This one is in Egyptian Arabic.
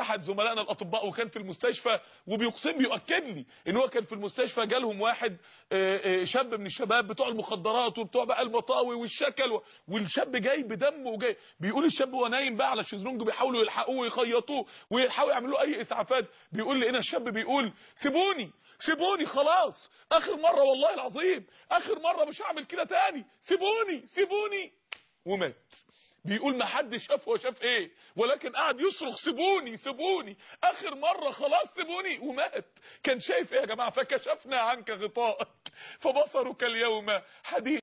احد زملائنا الاطباء وكان في المستشفى وبيقسم بيؤكد لي ان هو كان في المستشفى جالهم واحد آه، آه، شاب من الشباب بتوع المخدرات وبتوع بقى المطاوي والشكل و- والشاب جاي بدم وجاي بيقول الشاب وهو نايم بقى على الشезлونج بيحاولوا يلحقوه ويخيطوه ويحاولوا يعملوا له اي اسعافات بيقول لي هنا الشاب بيقول سيبوني سيبوني خلاص اخر مره والله العظيم اخر مره مش هعمل كده تاني سيبوني سيبوني ومات بيقول ما حدش شاف هو شاف ايه ولكن قعد يصرخ سيبوني سيبوني اخر مره خلاص سيبوني ومات كان شايف ايه يا جماعه فكشفنا عنك غطاءك فبصرك اليوم حديد